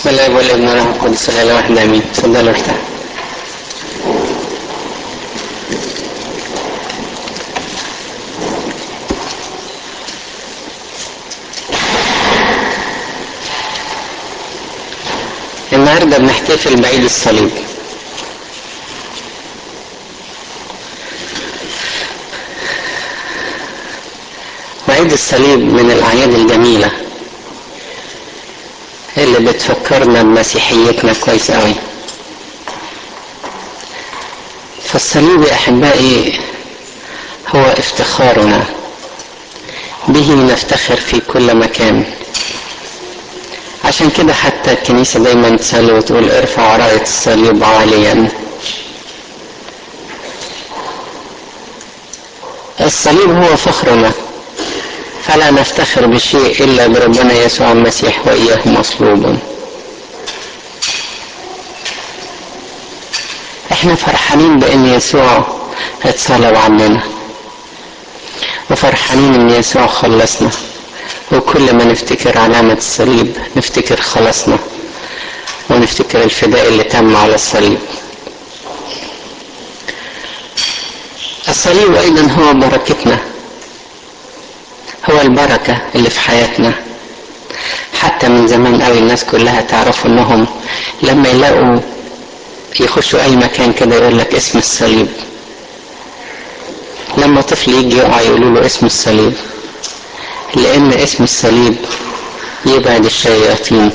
بسم الله والابن والروح القدس الاله واحد امين تفضلوا ارتاحوا النهارده بنحتفل بعيد الصليب وعيد الصليب من الاعياد الجميله اللي بتفكرنا بمسيحيتنا كويس قوي فالصليب يا احبائي هو افتخارنا به نفتخر في كل مكان عشان كده حتى الكنيسة دايما تصلي وتقول ارفع راية الصليب عاليا الصليب هو فخرنا فلا نفتخر بشيء إلا بربنا يسوع المسيح وإياه مصلوب احنا فرحانين بأن يسوع اتصلب عننا وفرحانين ان يسوع خلصنا وكل ما نفتكر علامة الصليب نفتكر خلاصنا ونفتكر الفداء اللي تم على الصليب الصليب أيضا هو بركتنا هو البركة اللي في حياتنا حتى من زمان قوي الناس كلها تعرف انهم لما يلاقوا يخشوا اي مكان كده يقول لك اسم الصليب لما طفل يجي يقع يقولوا له اسم الصليب لان اسم الصليب يبعد الشياطين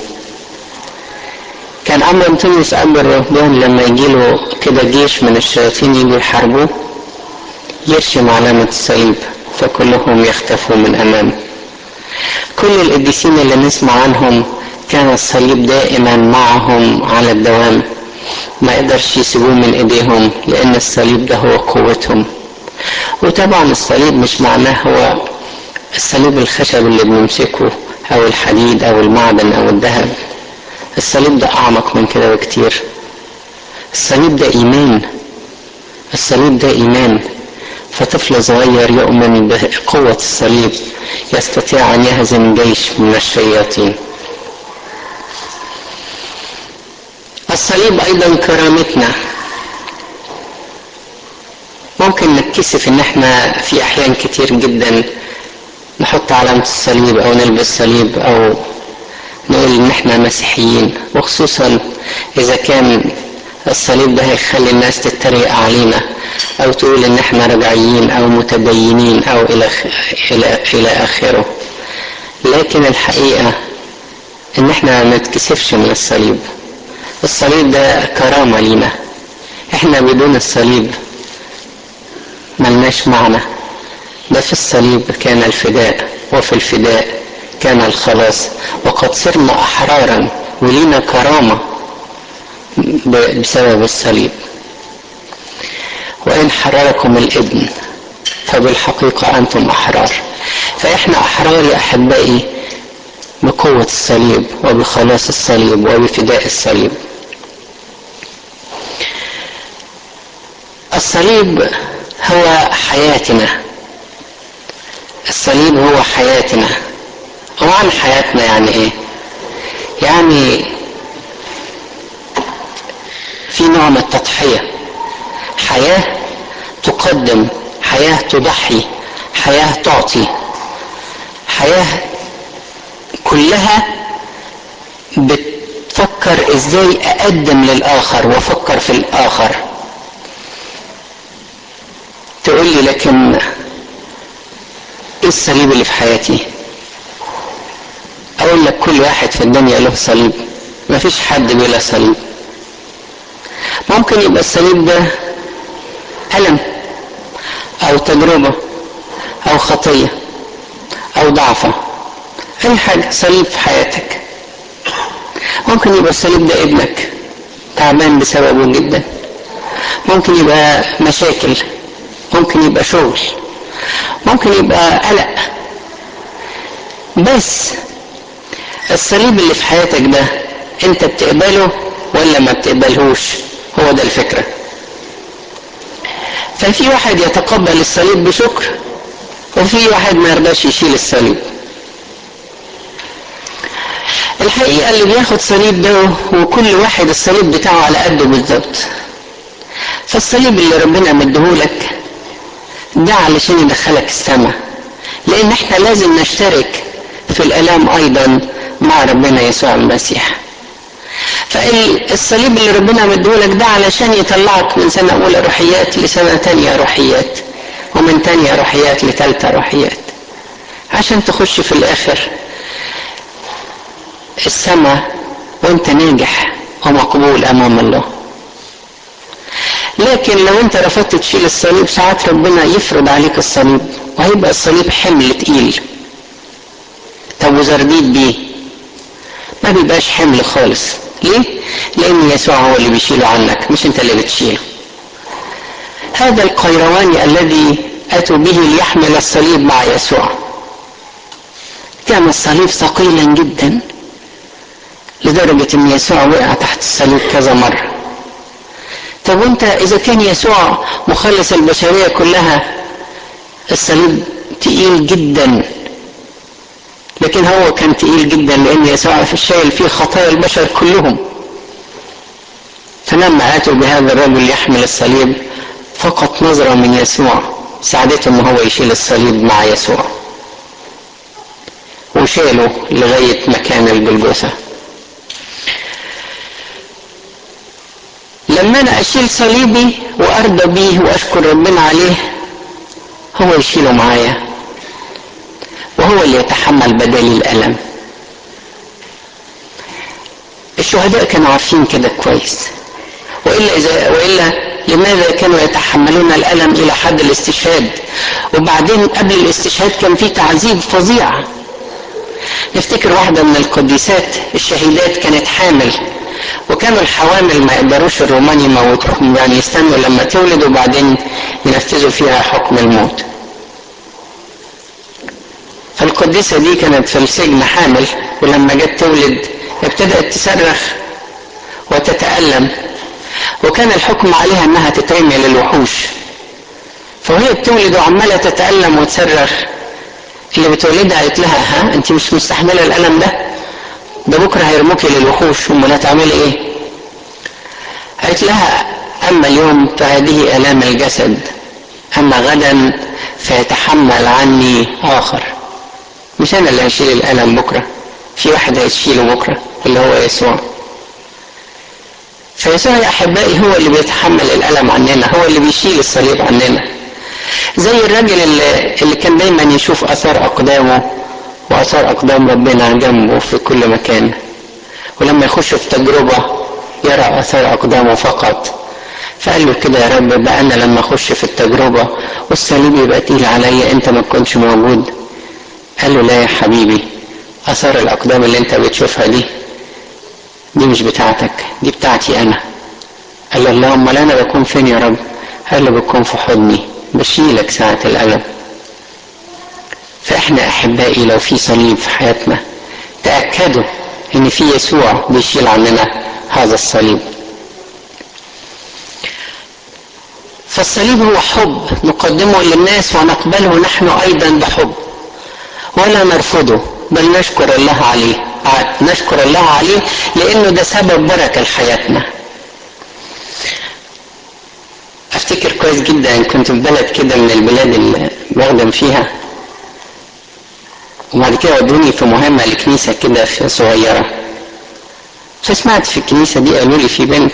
كان عم انطونيوس اب الرهبان لما يجيله كده جيش من الشياطين يجوا يحاربوه يرشم علامة الصليب فكلهم يختفوا من امامه كل القديسين اللي نسمع عنهم كان الصليب دائما معهم على الدوام ما يقدرش يسيبوه من ايديهم لان الصليب ده هو قوتهم وطبعا الصليب مش معناه هو الصليب الخشب اللي بنمسكه او الحديد او المعدن او الذهب الصليب ده اعمق من كده بكتير الصليب ده ايمان الصليب ده ايمان فطفل صغير يؤمن بقوة الصليب يستطيع أن يهزم جيش من الشياطين الصليب أيضا كرامتنا ممكن نتكسف ان احنا في احيان كتير جدا نحط علامة الصليب او نلبس صليب او نقول ان احنا مسيحيين وخصوصا اذا كان الصليب ده هيخلي الناس تتريق علينا او تقول ان احنا رجعيين او متدينين او الى الى الى اخره لكن الحقيقه ان احنا ما نتكسفش من الصليب الصليب ده كرامه لينا احنا بدون الصليب ملناش معنى ده في الصليب كان الفداء وفي الفداء كان الخلاص وقد صرنا احرارا ولينا كرامه بسبب الصليب وإن حرركم الابن فبالحقيقة أنتم أحرار فإحنا أحرار يا أحبائي بقوة الصليب وبخلاص الصليب وبفداء الصليب الصليب هو حياتنا الصليب هو حياتنا ومعنى حياتنا يعني ايه يعني في نوع من التضحيه حياة تقدم حياة تضحي حياة تعطي حياة كلها بتفكر ازاي اقدم للاخر وافكر في الاخر تقول لي لكن ايه الصليب اللي في حياتي اقول لك كل واحد في الدنيا له صليب مفيش حد بلا صليب ممكن يبقى الصليب ده ألم أو تجربة أو خطية أو ضعفة أي حاجة صليب في حياتك ممكن يبقى الصليب ده ابنك تعبان بسببه جدا ممكن يبقى مشاكل ممكن يبقى شغل ممكن يبقى قلق بس الصليب اللي في حياتك ده انت بتقبله ولا ما بتقبلهوش هو ده الفكره ففي واحد يتقبل الصليب بشكر وفي واحد ما يرضاش يشيل الصليب الحقيقة اللي بياخد صليب ده وكل واحد الصليب بتاعه على قده بالظبط فالصليب اللي ربنا مديهولك ده علشان يدخلك السماء لان احنا لازم نشترك في الالام ايضا مع ربنا يسوع المسيح فالصليب اللي ربنا مديهولك ده علشان يطلعك من سنة أولى روحيات لسنة تانية روحيات ومن تانية روحيات لتالتة روحيات عشان تخش في الآخر السماء وانت ناجح ومقبول أمام الله لكن لو انت رفضت تشيل الصليب ساعات ربنا يفرض عليك الصليب وهيبقى الصليب حمل تقيل طب وزرديت بيه ما بيبقاش حمل خالص ليه؟ لأن يسوع هو اللي بيشيله عنك مش أنت اللي بتشيله. هذا القيرواني الذي أتوا به ليحمل الصليب مع يسوع. كان الصليب ثقيلا جدا لدرجة أن يسوع وقع تحت الصليب كذا مرة. طب وأنت إذا كان يسوع مخلص البشرية كلها الصليب تقيل جدا لكن هو كان تقيل جدا لان يسوع في الشايل فيه خطايا البشر كلهم فلما اتوا بهذا الرجل يحمل الصليب فقط نظرة من يسوع ساعدته ان هو يشيل الصليب مع يسوع وشاله لغاية مكان الجلجثة لما انا اشيل صليبي وارضى بيه واشكر ربنا عليه هو يشيله معايا وهو اللي يتحمل بدل الألم الشهداء كانوا عارفين كده كويس وإلا إذا وإلا لماذا كانوا يتحملون الألم إلى حد الاستشهاد وبعدين قبل الاستشهاد كان في تعذيب فظيع نفتكر واحدة من القديسات الشهيدات كانت حامل وكانوا الحوامل ما يقدروش الرومان يموتوهم يعني يستنوا لما تولد وبعدين ينفذوا فيها حكم الموت فالقديسة دي كانت في السجن حامل ولما جت تولد ابتدأت تصرخ وتتألم وكان الحكم عليها انها تترمي للوحوش فوهي بتولد وعمالة تتألم وتصرخ اللي بتولدها قالت لها ها انت مش مستحملة الألم ده ده بكرة هيرموكي للوحوش امال هتعملي ايه قالت لها اما اليوم فهذه الام الجسد اما غدا فيتحمل عني اخر مش انا اللي هشيل الالم بكره في واحد هيشيله بكره اللي هو يسوع فيسوع يا احبائي هو اللي بيتحمل الالم عننا هو اللي بيشيل الصليب عننا زي الراجل اللي, اللي كان دايما يشوف اثار اقدامه واثار اقدام ربنا جنبه في كل مكان ولما يخش في تجربه يرى اثار اقدامه فقط فقال له كده يا رب بقى انا لما اخش في التجربه والصليب يبقى تقيل عليا انت ما تكونش موجود قال له لا يا حبيبي اثار الاقدام اللي انت بتشوفها دي دي مش بتاعتك دي بتاعتي انا قال له اللهم لا انا بكون فين يا رب قال له بكون في حضني بشيلك ساعة الألم فإحنا أحبائي لو في صليب في حياتنا تأكدوا إن في يسوع بيشيل عننا هذا الصليب فالصليب هو حب نقدمه للناس ونقبله نحن أيضا بحب ولا نرفضه بل نشكر الله عليه نشكر الله عليه لأنه ده سبب بركة لحياتنا افتكر كويس جدا كنت في بلد كده من البلاد اللي بخدم فيها وبعد كده ودوني في مهمة لكنيسة كده في صغيرة فسمعت في الكنيسة دي قالوا لي في بنت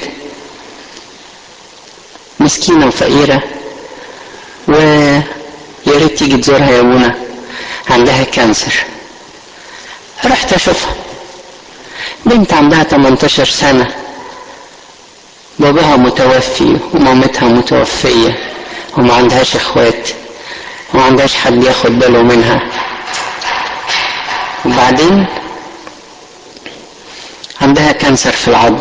مسكينة وفقيرة ويا ريت تيجي تزورها يا ابونا عندها كانسر رحت اشوفها بنت عندها 18 سنة باباها متوفي ومامتها متوفية وما عندهاش اخوات وما عندهاش حد ياخد باله منها وبعدين عندها كانسر في العظم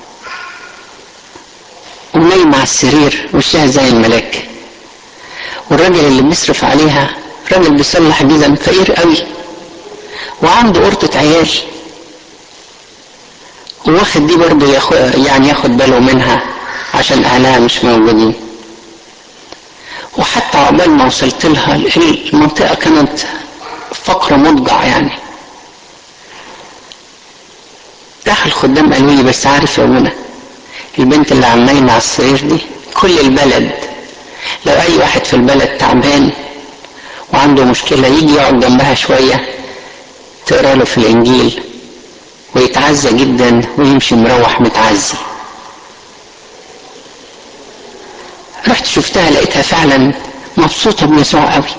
ونايمة على السرير وشها زي الملاك والراجل اللي بيصرف عليها راجل بيصلح جزم فقير قوي وعنده قرطة عيال واخد دي برضه ياخد يعني ياخد باله منها عشان اهلها مش موجودين وحتى عقبال ما وصلت لها المنطقة كانت فقر مضجع يعني راح الخدام قالوا لي بس عارف يا ابونا البنت اللي عم نايمه على السرير دي كل البلد لو اي واحد في البلد تعبان وعنده مشكله يجي يقعد جنبها شويه تقرا له في الانجيل ويتعزى جدا ويمشي مروح متعزي رحت شفتها لقيتها فعلا مبسوطه بيسوع قوي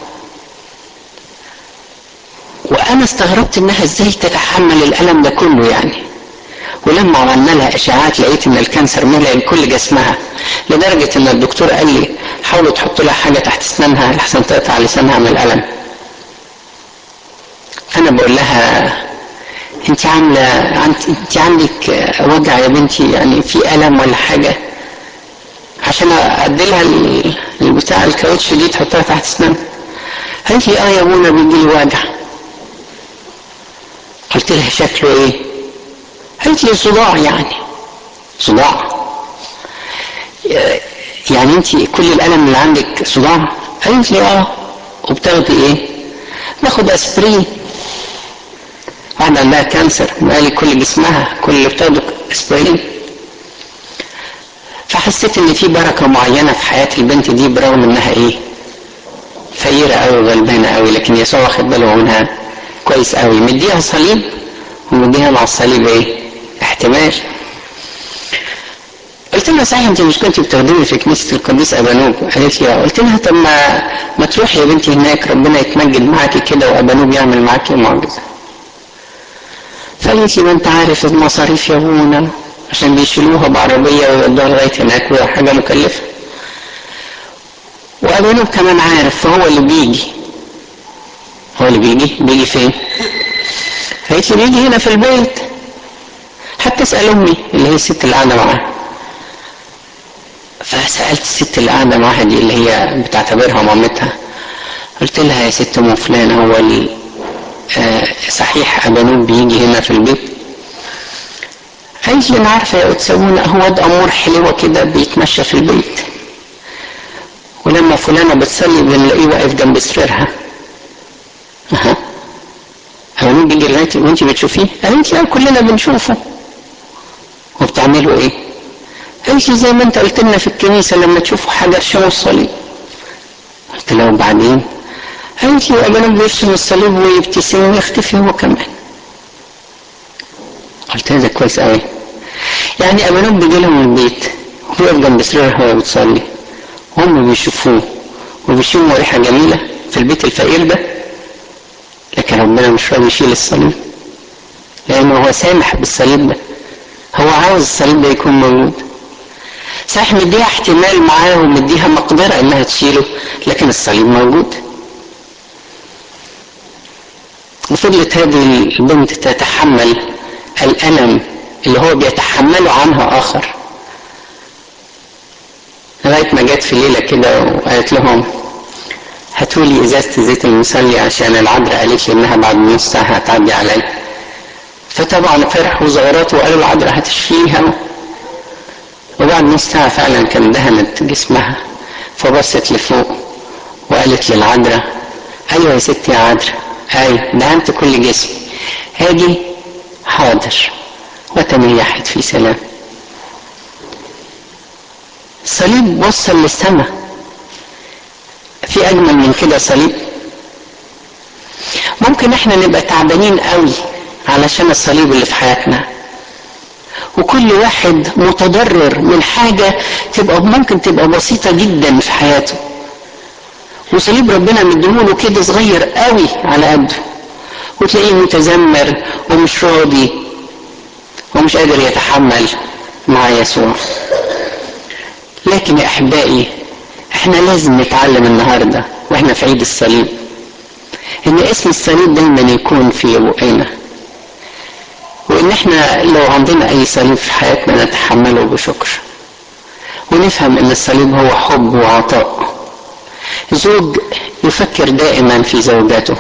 وانا استغربت انها ازاي تتحمل الالم ده كله يعني ولما عملنا لها اشاعات لقيت ان الكانسر ملأ كل جسمها لدرجه ان الدكتور قال لي حاولوا تحطوا لها حاجه تحت اسنانها لحسن تقطع لسانها من الالم فانا بقول لها انت عامله انت عندك وجع يا بنتي يعني في الم ولا حاجه عشان ادي لها البتاع الكاوتش دي تحطها تحت اسنانها قالت لي اه يا ابونا بيجي لي وجع قلت لها شكله ايه قالت لي صداع يعني صداع يعني انت كل الالم اللي عندك صداع قالت لي اه وبتاخدي ايه باخد اسبرين واحدة عندها كانسر مالي كل جسمها كل اللي بتاخده اسبرين فحسيت ان في بركة معينة في حياة البنت دي برغم انها ايه فقيرة قوي وغلبانة قوي لكن يسوع واخد باله منها كويس قوي مديها صليب ومديها مع الصليب ايه احتمال قلت لها صحيح انت مش كنت بتخدمي في كنيسه القديس ابانوب قالت لي قلت لها طب ما ما تروحي يا بنتي هناك ربنا يتمجد معاكي كده وابانوب يعمل معاكي معجزه فقالت لي ما انت عارف المصاريف يا ابونا عشان بيشيلوها بعربيه ويودوها لغايه هناك وهي حاجه مكلفه وابانوب كمان عارف فهو اللي بيجي هو اللي بيجي بيجي فين قالت لي بيجي هنا في البيت حتى اسال امي اللي هي الست اللي قاعده معاها فسالت الست اللي قاعده معاها دي اللي هي بتعتبرها مامتها قلت لها يا ست ام فلان هو آه صحيح ابانوب بيجي هنا في البيت قالت لي انا عارفه يا تسوون هو ده امور حلوه كده بيتمشى في البيت ولما فلانه بتصلي بنلاقيه واقف جنب سريرها اها ابانوب بيجي لغايه وانت بتشوفيه قالت لي كلنا بنشوفه وبتعملوا ايه قالت لي زي ما انت قلت لنا في الكنيسه لما تشوفوا حاجه ارشموا الصليب قلت لها وبعدين قالت لي ابانوب بيرسم الصليب ويبتسم ويختفي هو كمان قلت لها ده كويس قوي يعني ابانوب بيجي لهم البيت ويقف جنب سريرها وهي بتصلي وهم بيشوفوه وبيشموا ريحه جميله في البيت الفقير ده لكن ربنا مش راضي يشيل الصليب لانه هو سامح بالصليب ده هو عاوز الصليب ده يكون موجود صحيح مديها احتمال معاه ومديها مقدرة انها تشيله لكن الصليب موجود وفضلت هذه البنت تتحمل الألم اللي هو بيتحمله عنها آخر لغاية ما جت في ليلة كده وقالت لهم هاتوا لي إزازة زيت المصلي عشان العذراء قالت لي إنها بعد نص ساعة هتعدي عليا فطبعا فرحوا زغرات وقالوا العذراء هتشفيها وبعد نص ساعة فعلا كان دهنت جسمها فبصت لفوق وقالت للعذراء أيوة يا ستي يا عذراء أيوة دهنت كل جسمي هاجي حاضر وتنيحت في سلام الصليب وصل للسماء في أجمل من كده صليب ممكن احنا نبقى تعبانين قوي علشان الصليب اللي في حياتنا وكل واحد متضرر من حاجة تبقى ممكن تبقى بسيطة جدا في حياته وصليب ربنا مديهوله كده صغير قوي على قده وتلاقيه متذمر ومش راضي ومش قادر يتحمل مع يسوع لكن يا احبائي احنا لازم نتعلم النهارده واحنا في عيد الصليب ان اسم الصليب دايما يكون في بقنا وان احنا لو عندنا اي صليب في حياتنا نتحمله بشكر ونفهم ان الصليب هو حب وعطاء زوج يفكر دائما في زوجته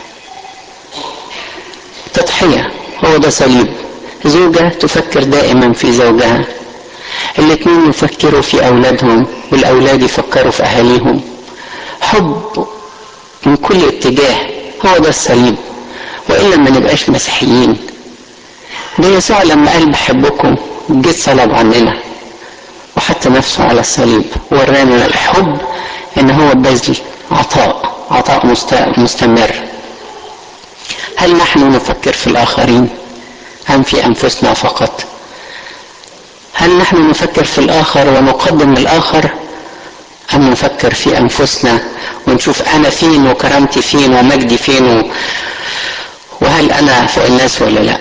تضحية هو ده صليب زوجة تفكر دائما في زوجها الاثنين يفكروا في أولادهم والأولاد يفكروا في أهاليهم حب من كل اتجاه هو ده الصليب وإلا ما نبقاش مسيحيين ده يسوع لما قال بحبكم جيت صلب عننا وحط نفسه على الصليب ورانا الحب ان هو بذل عطاء عطاء مستمر هل نحن نفكر في الاخرين ام في انفسنا فقط هل نحن نفكر في الاخر ونقدم الاخر ام نفكر في انفسنا ونشوف انا فين وكرامتي فين ومجدي فين وهل انا فوق الناس ولا لا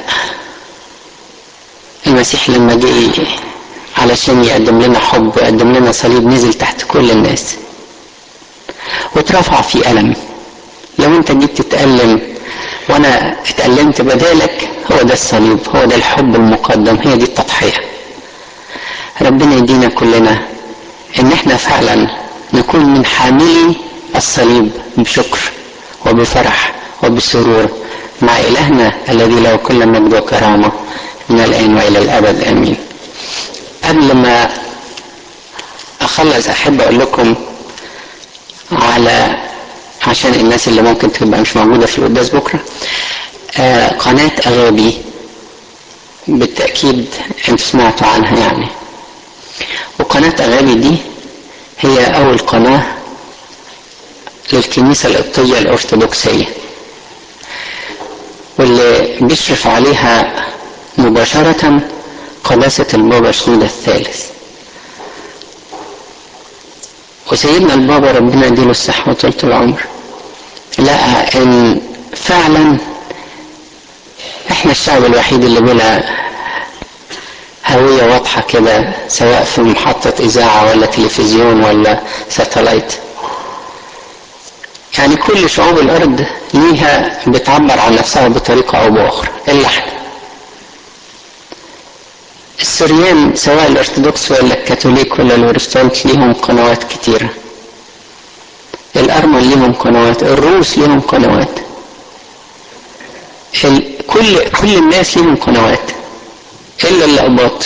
المسيح لما جه علشان يقدم لنا حب ويقدم لنا صليب نزل تحت كل الناس واترفع في ألم لو انت جيت تتألم وانا اتألمت بدالك هو ده الصليب هو ده الحب المقدم هي دي التضحية ربنا يدينا كلنا ان احنا فعلا نكون من حاملي الصليب بشكر وبفرح وبسرور مع إلهنا الذي له كل مجد وكرامة من الآن وإلى الأبد آمين قبل ما أخلص أحب أقول لكم على عشان الناس اللي ممكن تبقى مش موجودة في القداس بكرة آه قناة أغابي بالتأكيد انتوا سمعتوا عنها يعني وقناة أغابي دي هي أول قناة للكنيسة القبطية الأرثوذكسية واللي بيشرف عليها مباشرة قداسة البابا شنودة الثالث وسيدنا البابا ربنا يديله الصحة وطولة العمر لقى ان فعلا احنا الشعب الوحيد اللي بلا هوية واضحة كده سواء في محطة إذاعة ولا تلفزيون ولا ساتلايت يعني كل شعوب الأرض ليها بتعبر عن نفسها بطريقة أو بأخرى إلا احنا السوريان سواء الأرثوذكس ولا الكاثوليك ولا البروتستانت ليهم قنوات كتيرة الأرمن ليهم قنوات الروس ليهم قنوات كل كل الناس ليهم قنوات إلا الأقباط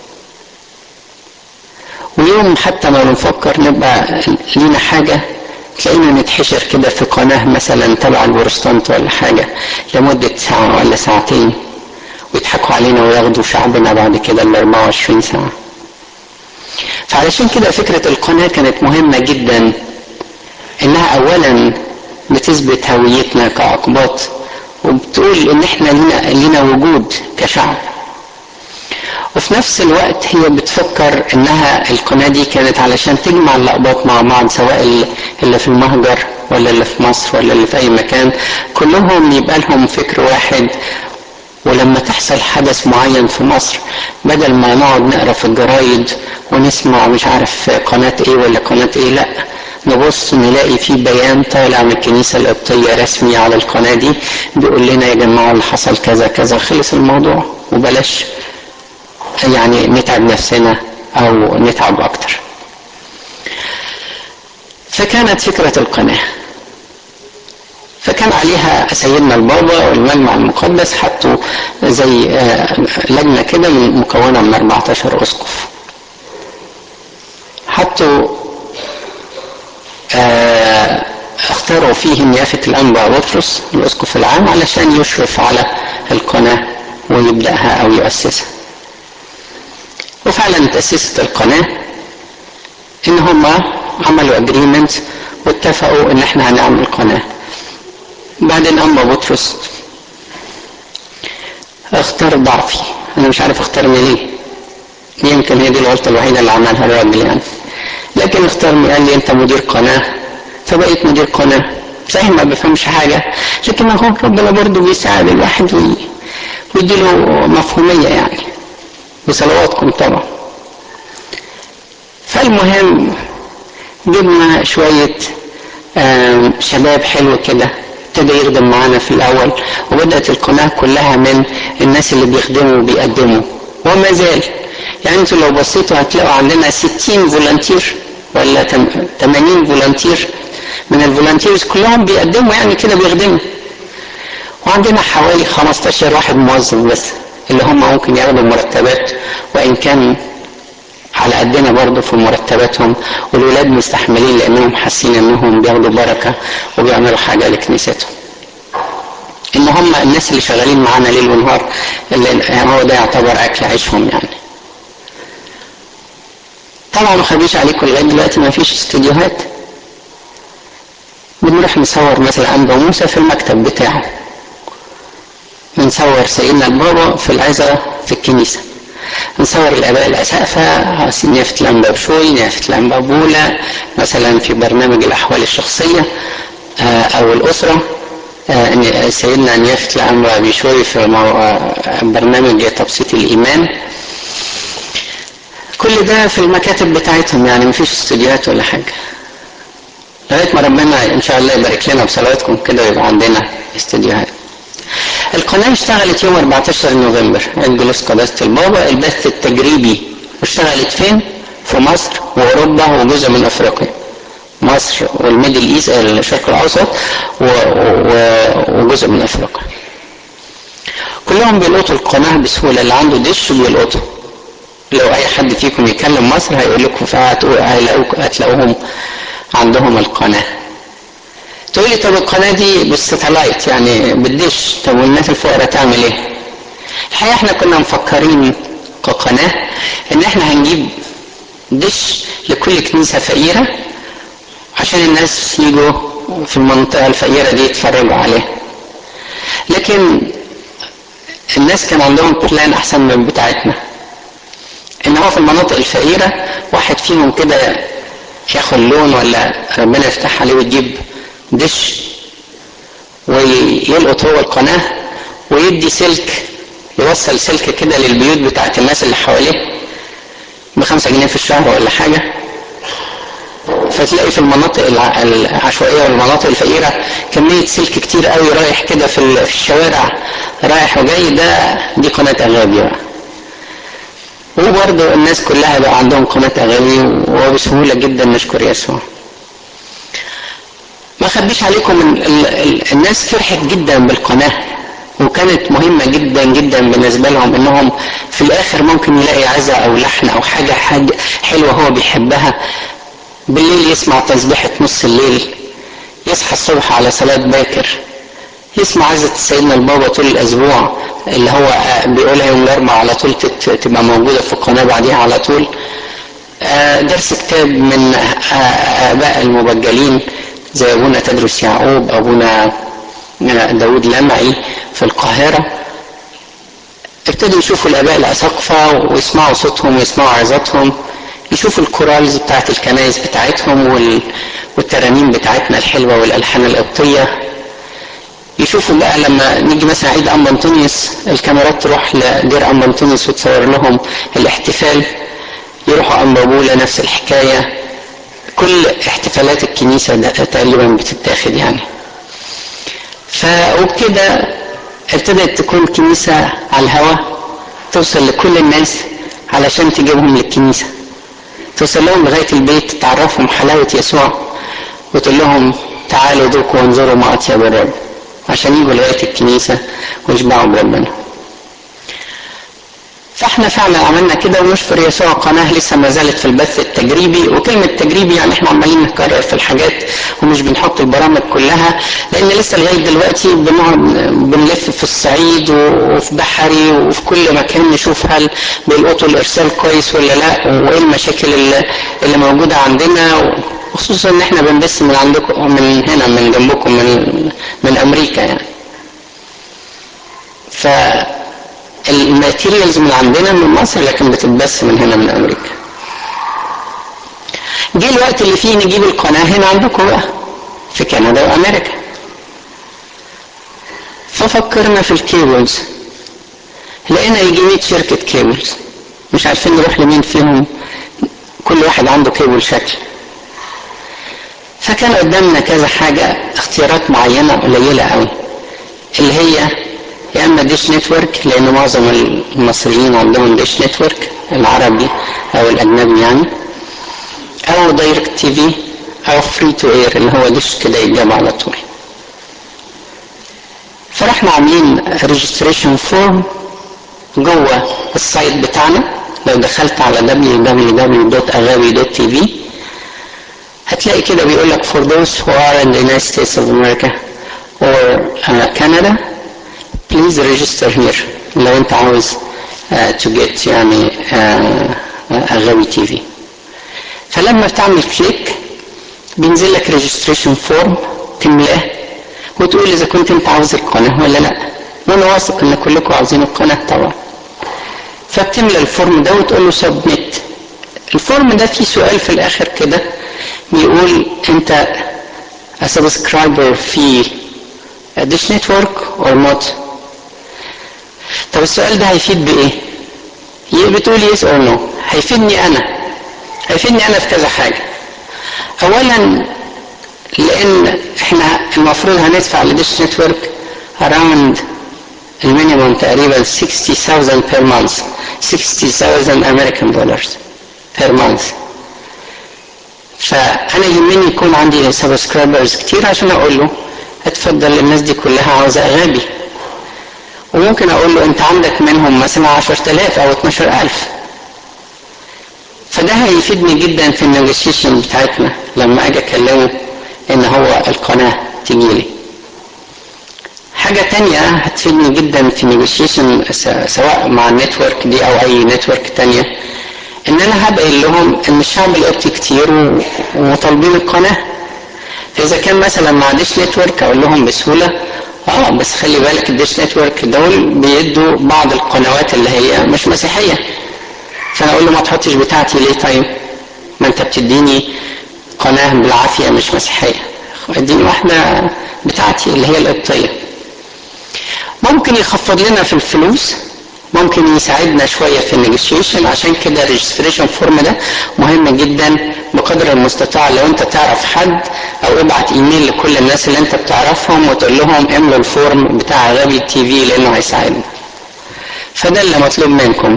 ويوم حتى ما بنفكر نبقى لينا حاجة تلاقينا نتحشر كده في قناة مثلا تبع البروتستانت ولا حاجة لمدة ساعة ولا ساعتين ويضحكوا علينا وياخدوا شعبنا بعد كده ال 24 ساعة. فعلشان كده فكرة القناة كانت مهمة جدا انها اولا بتثبت هويتنا كأقباط وبتقول ان احنا لينا لينا وجود كشعب. وفي نفس الوقت هي بتفكر انها القناة دي كانت علشان تجمع الأقباط مع بعض سواء اللي في المهجر ولا اللي في مصر ولا اللي في أي مكان كلهم يبقى لهم فكر واحد ولما تحصل حدث معين في مصر بدل ما نقعد نقرا في الجرايد ونسمع مش عارف قناة ايه ولا قناة ايه لا نبص نلاقي في بيان طالع من الكنيسة القبطية رسمي على القناة دي بيقول لنا يا جماعة اللي حصل كذا كذا خلص الموضوع وبلاش يعني نتعب نفسنا او نتعب اكتر فكانت فكرة القناة فكان عليها سيدنا البابا والمجمع المقدس حطوا زي لجنة كده مكونة من 14 أسقف حطوا اختاروا فيه نيافة الأنبا بطرس الأسقف العام علشان يشرف على القناة ويبدأها أو يؤسسها وفعلا تأسست القناة إن هما عملوا اجريمنت واتفقوا إن احنا هنعمل قناة بعدين أما بطرس اختار ضعفي أنا مش عارف اختارني ليه يمكن هي دي الغلطة الوحيدة اللي عملها الراجل يعني لكن اختارني قال لي أنت مدير قناة فبقيت مدير قناة صحيح ما بفهمش حاجة لكن هو ربنا برضه بيساعد الواحد وي... ويديله مفهومية يعني بصلواتكم طبعا فالمهم جبنا شوية شباب حلو كده ابتدى يخدم معانا في الأول وبدأت القناة كلها من الناس اللي بيخدموا وبيقدموا وما زال يعني انتوا لو بصيتوا هتلاقوا عندنا 60 فولنتير ولا 80 فولنتير من الفولنتيرز كلهم بيقدموا يعني كده بيخدموا وعندنا حوالي 15 واحد موظف بس اللي هم ممكن ياخدوا مرتبات وان كان على قدنا برضه في مرتباتهم والولاد مستحملين لانهم حاسين انهم بياخدوا بركه وبيعملوا حاجه لكنيستهم. ان هم الناس اللي شغالين معانا ليل ونهار اللي هو ده يعتبر اكل عيشهم يعني طبعا ما خبيش عليكم لغايه دلوقتي ما فيش استديوهات بنروح نصور مثلا انبا موسى في المكتب بتاعه بنصور سيدنا البابا في العزة في الكنيسة نصور الآباء الأسقفة نيافة الأنبا بشوي نيافة الأنبا بولا مثلا في برنامج الأحوال الشخصية أو الأسرة سيدنا نيافة الأنبا بشوي في برنامج تبسيط الإيمان كل ده في المكاتب بتاعتهم يعني مفيش استوديوهات ولا حاجة لغاية ما ربنا إن شاء الله يبارك لنا بصلواتكم كده ويبقى عندنا استوديوهات القناة اشتغلت يوم 14 نوفمبر عيد جلوس قداسة البابا البث التجريبي اشتغلت فين؟ في مصر وأوروبا وجزء من أفريقيا مصر والميدل ايست الشرق الأوسط و... و... وجزء من أفريقيا كلهم بيلقطوا القناة بسهولة اللي عنده دش بيلقطه لو أي حد فيكم يكلم مصر هيقول لكم هتلاقوهم عندهم القناه تقول لي طب القناه دي بالستلايت يعني بالدش طب والناس الفقراء تعمل ايه؟ الحقيقه احنا كنا مفكرين كقناه ان احنا هنجيب دش لكل كنيسه فقيره عشان الناس يجوا في المنطقه الفقيره دي يتفرجوا عليها. لكن الناس كان عندهم بلان احسن من بتاعتنا. ان هو في المناطق الفقيره واحد فيهم كده ياخد لون ولا ربنا يفتح عليه ويجيب دش ويلقط هو القناة ويدي سلك يوصل سلك كده للبيوت بتاعت الناس اللي حواليه بخمسة جنيه في الشهر ولا حاجة فتلاقي في المناطق العشوائية والمناطق الفقيرة كمية سلك كتير قوي رايح كده في الشوارع رايح وجاي ده دي قناة أغابي بقى وبرضه الناس كلها بقى عندهم قناة أغاني وبسهولة جدا نشكر يسوع. ما اخبيش عليكم ال ال ال الناس فرحت جدا بالقناة وكانت مهمة جدا جدا بالنسبة لهم انهم في الاخر ممكن يلاقي عزة او لحن او حاجة حاجة حلوة هو بيحبها بالليل يسمع تسبيحة نص الليل يصحى الصبح على صلاة باكر يسمع عزة سيدنا البابا طول الاسبوع اللي هو بيقولها يوم الاربعاء على طول تبقى موجودة في القناة بعديها على طول درس كتاب من اباء المبجلين زي ابونا تدرس يعقوب ابونا داود لمعي في القاهرة ابتدوا يشوفوا الاباء الاساقفة ويسمعوا صوتهم ويسمعوا عظاتهم يشوفوا الكورالز بتاعت الكنائس بتاعتهم وال... والترانيم بتاعتنا الحلوة والالحان القبطية يشوفوا بقى لما نيجي مثلا عيد ام انطونيوس الكاميرات تروح لدير ام انطونيوس وتصور لهم الاحتفال يروحوا ام بابولا نفس الحكايه كل احتفالات الكنيسة ده تقريبا بتتاخد يعني ف وبكده ابتدت تكون كنيسة على الهوا توصل لكل الناس علشان تجيبهم للكنيسة توصل لهم لغاية البيت تعرفهم حلاوة يسوع وتقول لهم تعالوا ذوقوا وانظروا ما أطيب الرب عشان يجوا لغاية الكنيسة ويشبعوا بربنا فاحنا فعلا عملنا كده ونشكر يسوع قناه لسه ما زالت في البث التجريبي وكلمه تجريبي يعني احنا عمالين نكرر في الحاجات ومش بنحط البرامج كلها لان لسه لغايه دلوقتي بنقعد بنلف في الصعيد وفي بحري وفي كل مكان نشوف هل بيلقطوا الارسال كويس ولا لا وايه المشاكل اللي, اللي موجوده عندنا وخصوصا ان احنا بنبث من عندكم من هنا من جنبكم من من امريكا يعني ف الماتيريالز من عندنا من مصر لكن بتتبث من هنا من امريكا جه الوقت اللي فيه نجيب القناه هنا عندكم بقى في كندا وامريكا ففكرنا في الكيبلز لقينا يجي 100 شركه كيبلز مش عارفين نروح لمين فيهم كل واحد عنده كيبل شكل فكان قدامنا كذا حاجة اختيارات معينة قليلة قوي اللي هي يا اما ديش نتورك لان معظم المصريين عندهم ديش نتورك العربي او الاجنبي يعني او دايركت تي في او فري تو اير اللي هو ديش كده يتجاب على طول فرحنا عاملين ريجستريشن فورم جوه السايت بتاعنا لو دخلت على www.agavi.tv هتلاقي كده بيقول لك for those who are in the United States of America or uh, Canada please register here لو انت عاوز uh, to get يعني uh, غاوي تي في فلما بتعمل كليك بينزل لك ريجستريشن فورم تملاه وتقول اذا كنت انت عاوز القناه ولا لا وانا واثق ان كلكم عاوزين القناه طبعا فبتملى الفورم ده وتقول له سبميت الفورم ده فيه سؤال في الاخر كده بيقول انت سبسكرايبر في ديش نتورك اور نوت طب السؤال ده هيفيد بايه بتقول يس اور نو هيفيدني انا هيفيدني انا في كذا حاجه اولا لان احنا المفروض هندفع لديش نتورك اراوند المينيموم تقريبا 60000 بير مانث 60000 امريكان دولارز بير مانث فانا يهمني يكون عندي سبسكرايبرز كتير عشان اقول له اتفضل الناس دي كلها عاوزه اغابي وممكن اقول له انت عندك منهم مثلا 10000 او 12000 فده هيفيدني جدا في النيجوشيشن بتاعتنا لما اجي اكلمه ان هو القناه تجيلي حاجة تانية هتفيدني جدا في نيجوشيشن سواء مع النتورك دي او اي نتورك تانية ان انا هبقى لهم ان الشعب القبطي كتير وطالبين القناة فاذا كان مثلا مع ديش نتورك اقول لهم بسهولة اه بس خلي بالك الديش نتورك دول بيدوا بعض القنوات اللي هي مش مسيحية فانا اقول له ما تحطش بتاعتي ليه طيب ما انت بتديني قناة بالعافية مش مسيحية اديني واحدة بتاعتي اللي هي القبطية ممكن يخفض لنا في الفلوس ممكن يساعدنا شويه في النيجوشيشن عشان كده الريجستريشن فورم ده مهم جدا بقدر المستطاع لو انت تعرف حد او ابعت ايميل لكل الناس اللي انت بتعرفهم وتقول لهم املوا الفورم بتاع غبي تي في لانه هيساعدنا فده اللي مطلوب منكم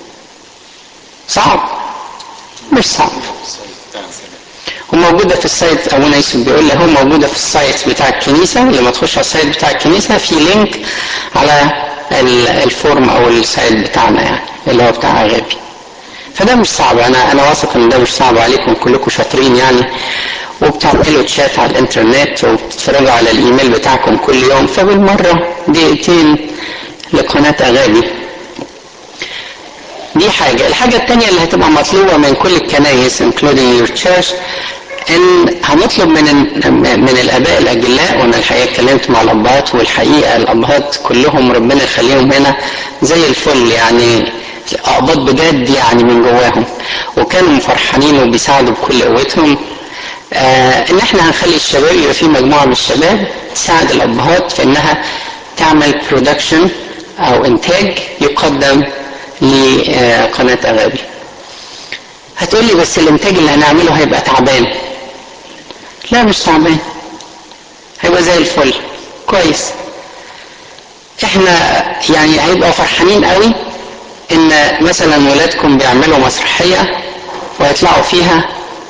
صعب مش صعب وموجوده في السايت ابونا يوسف بيقول لي هو موجوده في السايت بتاع الكنيسه لما تخش على السايت بتاع الكنيسه في لينك على الفورم او السايت بتاعنا يعني اللي هو بتاع غابي فده مش صعب انا انا واثق ان ده مش صعب عليكم كلكم شاطرين يعني وبتعملوا تشات على الانترنت وبتتفرجوا على الايميل بتاعكم كل يوم فبالمره دقيقتين لقناه اغابي دي حاجة الحاجة التانية اللي هتبقى مطلوبة من كل الكنايس including your church ان هنطلب من من الاباء الاجلاء وانا الحقيقه اتكلمت مع الابهات والحقيقه الابهات كلهم ربنا يخليهم هنا زي الفل يعني اقباط بجد يعني من جواهم وكانوا فرحانين وبيساعدوا بكل قوتهم آه ان احنا هنخلي الشباب يبقى في مجموعه من الشباب تساعد الابهات في انها تعمل برودكشن او انتاج يقدم لقناه اغابي هتقول لي بس الانتاج اللي هنعمله هيبقى تعبان لا مش تعبان هيبقى زي الفل كويس احنا يعني هيبقى فرحانين قوي ان مثلا ولادكم بيعملوا مسرحية ويطلعوا فيها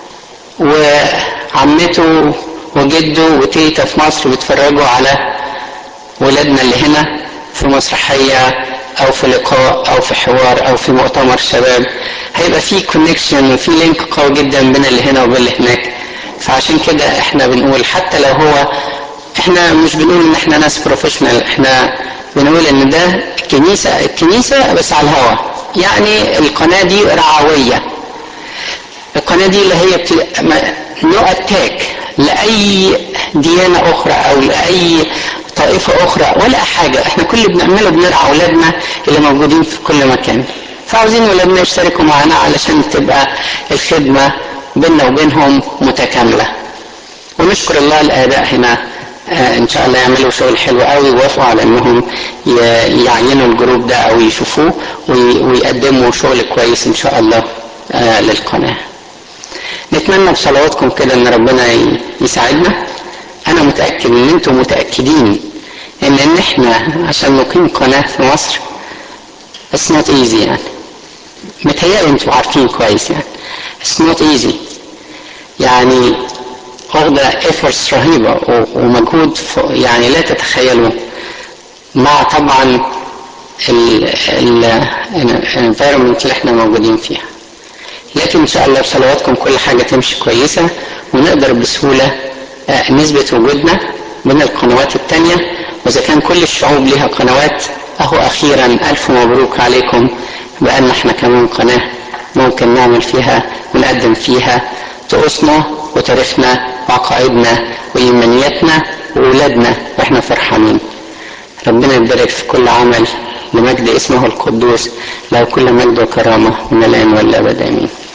وعمته وجده وتيتا في مصر بيتفرجوا على ولادنا اللي هنا في مسرحية او في لقاء او في حوار او في مؤتمر شباب هيبقى في كونكشن وفي لينك قوي جدا بين اللي هنا وبين اللي هناك فعشان كده احنا بنقول حتى لو هو احنا مش بنقول ان احنا ناس بروفيشنال احنا بنقول ان ده الكنيسة الكنيسة بس على الهوا يعني القناة دي رعوية القناة دي اللي هي بت... نو اتاك لأي ديانة أخرى أو لأي طائفة أخرى ولا حاجة احنا كل اللي بنعمله بنرعى أولادنا اللي موجودين في كل مكان فعاوزين ولادنا يشتركوا معنا علشان تبقى الخدمة بيننا وبينهم متكاملة ونشكر الله الآباء هنا آه ان شاء الله يعملوا شغل حلو قوي ويوافقوا على انهم يعينوا الجروب ده او يشوفوه ويقدموا شغل كويس ان شاء الله آه للقناه. نتمنى بصلواتكم كده ان ربنا يساعدنا انا متاكد ان انتم متاكدين ان ان احنا عشان نقيم قناه في مصر it's not easy يعني متهيألي انتوا عارفين كويس يعني it's not easy يعني واخدة efforts رهيبة ومجهود يعني لا تتخيلوا مع طبعا الانفيرمنت اللي احنا موجودين فيها لكن ان شاء الله بصلواتكم كل حاجة تمشي كويسة ونقدر بسهولة نثبت وجودنا من القنوات التانية وإذا كان كل الشعوب لها قنوات أهو أخيرا ألف مبروك عليكم بأن احنا كمان قناة ممكن نعمل فيها ونقدم فيها طقوسنا وتاريخنا وعقائدنا وإيمانياتنا وأولادنا وإحنا فرحانين ربنا يبارك في كل عمل لمجد اسمه القدوس له كل مجد وكرامة من الآن والأبد آمين